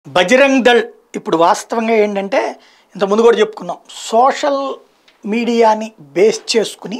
బజరంగ్ దళ్ ఇప్పుడు వాస్తవంగా ఏంటంటే ఇంత ముందు కూడా చెప్పుకున్నాం సోషల్ మీడియాని బేస్ చేసుకుని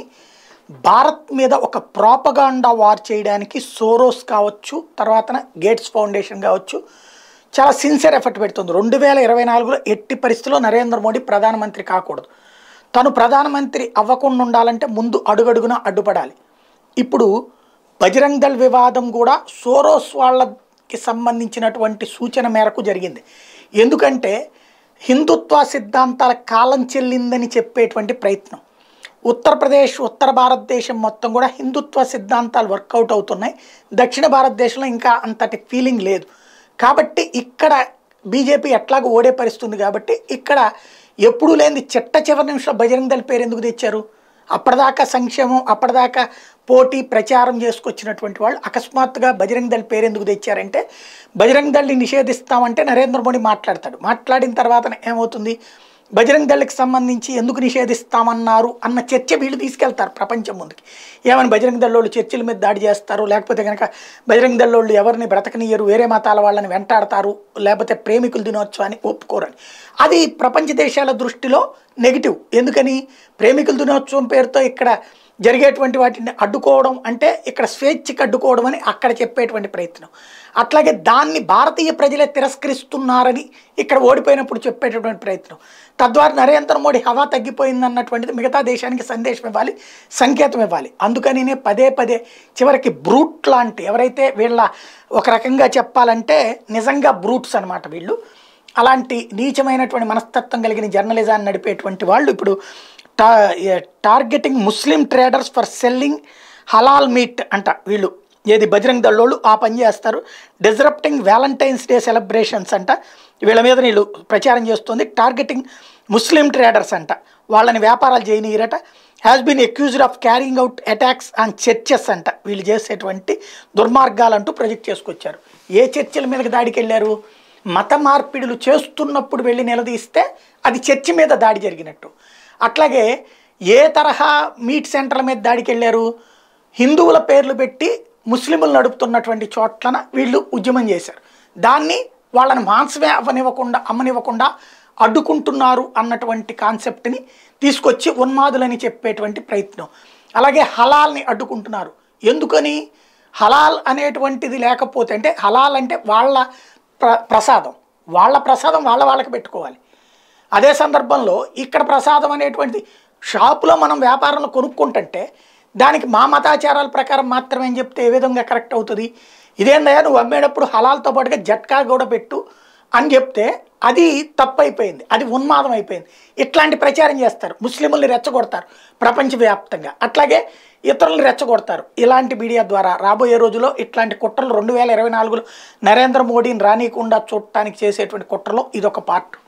భారత్ మీద ఒక ప్రాపగాండా వార్ చేయడానికి సోరోస్ కావచ్చు తర్వాత గేట్స్ ఫౌండేషన్ కావచ్చు చాలా సిన్సియర్ ఎఫర్ట్ పెడుతుంది రెండు వేల ఇరవై నాలుగులో ఎట్టి పరిస్థితుల్లో నరేంద్ర మోడీ ప్రధానమంత్రి కాకూడదు తను ప్రధానమంత్రి అవ్వకుండా ఉండాలంటే ముందు అడుగడుగున అడ్డుపడాలి ఇప్పుడు బజరంగ్ దళ్ వివాదం కూడా సోరోస్ వాళ్ళకి సంబంధించినటువంటి సూచన మేరకు జరిగింది ఎందుకంటే హిందుత్వ సిద్ధాంతాల కాలం చెల్లిందని చెప్పేటువంటి ప్రయత్నం ఉత్తరప్రదేశ్ ఉత్తర భారతదేశం మొత్తం కూడా హిందుత్వ సిద్ధాంతాలు వర్కౌట్ అవుతున్నాయి దక్షిణ భారతదేశంలో ఇంకా అంతటి ఫీలింగ్ లేదు కాబట్టి ఇక్కడ బీజేపీ ఎట్లాగో ఓడే పరిస్థితుంది కాబట్టి ఇక్కడ ఎప్పుడూ లేనిది చిట్ట చివరి నిమిషంలో బజరంగ్ దళ్ పేరు ఎందుకు తెచ్చారు అప్పటిదాకా సంక్షేమం అప్పటిదాకా పోటీ ప్రచారం చేసుకొచ్చినటువంటి వాళ్ళు అకస్మాత్తుగా బజరంగ్ దళ్ పేరు ఎందుకు తెచ్చారంటే బజరంగ్ దళ్ని నిషేధిస్తామంటే నరేంద్ర మోడీ మాట్లాడతాడు మాట్లాడిన తర్వాత ఏమవుతుంది బజరంగ్ దళకి సంబంధించి ఎందుకు నిషేధిస్తామన్నారు అన్న చర్చ వీళ్ళు తీసుకెళ్తారు ప్రపంచం ముందుకి ఏమని బజరంగ్ దళోళ్ళు చర్చిల మీద దాడి చేస్తారు లేకపోతే కనుక బజరంగ్ దళోళ్ళు ఎవరిని బ్రతకనియరు వేరే మతాల వాళ్ళని వెంటాడతారు లేకపోతే ప్రేమికుల దినోత్సవాన్ని ఒప్పుకోరని అది ప్రపంచ దేశాల దృష్టిలో నెగిటివ్ ఎందుకని ప్రేమికుల దినోత్సవం పేరుతో ఇక్కడ జరిగేటువంటి వాటిని అడ్డుకోవడం అంటే ఇక్కడ స్వేచ్ఛకి అడ్డుకోవడం అని అక్కడ చెప్పేటువంటి ప్రయత్నం అట్లాగే దాన్ని భారతీయ ప్రజలే తిరస్కరిస్తున్నారని ఇక్కడ ఓడిపోయినప్పుడు చెప్పేటటువంటి ప్రయత్నం తద్వారా నరేంద్ర మోడీ హవా తగ్గిపోయింది అన్నటువంటిది మిగతా దేశానికి సందేశం ఇవ్వాలి సంకేతం ఇవ్వాలి అందుకనినే పదే పదే చివరికి బ్రూట్ లాంటి ఎవరైతే వీళ్ళ ఒక రకంగా చెప్పాలంటే నిజంగా బ్రూట్స్ అనమాట వీళ్ళు అలాంటి నీచమైనటువంటి మనస్తత్వం కలిగిన జర్నలిజాన్ని నడిపేటువంటి వాళ్ళు ఇప్పుడు టా targeting Muslim traders for selling halal meat అంట వీళ్ళు ఏది బజరంగ్ దళ్ళోళ్ళు ఆ పని చేస్తారు డిజరప్టింగ్ వ్యాలంటైన్స్ డే సెలబ్రేషన్స్ అంట వీళ్ళ మీద వీళ్ళు ప్రచారం చేస్తుంది టార్గెటింగ్ ముస్లిం ట్రేడర్స్ అంట వాళ్ళని వ్యాపారాలు చేయనీయరట has been accused of carrying out attacks on churches అంట వీళ్ళు చేసేటువంటి దుర్మార్గాలంటూ ప్రొజెక్ట్ చేసుకొచ్చారు ఏ చర్చిల మీదకి దాడికి వెళ్ళారు మత మార్పిడులు చేస్తున్నప్పుడు వెళ్ళి నిలదీస్తే అది చర్చి మీద దాడి జరిగినట్టు అట్లాగే ఏ తరహా మీట్ సెంటర్ల మీద దాడికి వెళ్ళారు హిందువుల పేర్లు పెట్టి ముస్లింలు నడుపుతున్నటువంటి చోట్లన వీళ్ళు ఉద్యమం చేశారు దాన్ని వాళ్ళని మాంసమే అవ్వనివ్వకుండా అమ్మనివ్వకుండా అడ్డుకుంటున్నారు అన్నటువంటి కాన్సెప్ట్ని తీసుకొచ్చి ఉన్మాదులని చెప్పేటువంటి ప్రయత్నం అలాగే హలాల్ని అడ్డుకుంటున్నారు ఎందుకని హలాల్ అనేటువంటిది లేకపోతే అంటే హలాల్ అంటే వాళ్ళ ప్ర ప్రసాదం వాళ్ళ ప్రసాదం వాళ్ళ వాళ్ళకి పెట్టుకోవాలి అదే సందర్భంలో ఇక్కడ ప్రసాదం అనేటువంటిది షాపులో మనం వ్యాపారంలో కొనుక్కుంటుంటే దానికి మా మతాచారాల ప్రకారం మాత్రమే అని చెప్తే ఏ విధంగా కరెక్ట్ అవుతుంది ఇదేందయ్యా నువ్వు అమ్మేటప్పుడు హలాల్తో పాటుగా జట్కా కూడా పెట్టు అని చెప్తే అది తప్పైపోయింది అది ఉన్మాదం అయిపోయింది ఇట్లాంటి ప్రచారం చేస్తారు ముస్లింల్ని రెచ్చగొడతారు ప్రపంచవ్యాప్తంగా అట్లాగే ఇతరులను రెచ్చగొడతారు ఇలాంటి మీడియా ద్వారా రాబోయే రోజుల్లో ఇట్లాంటి కుట్రలు రెండు వేల ఇరవై నాలుగులో నరేంద్ర మోడీని రానియకుండా చూడటానికి చేసేటువంటి కుట్రలో ఇదొక పార్ట్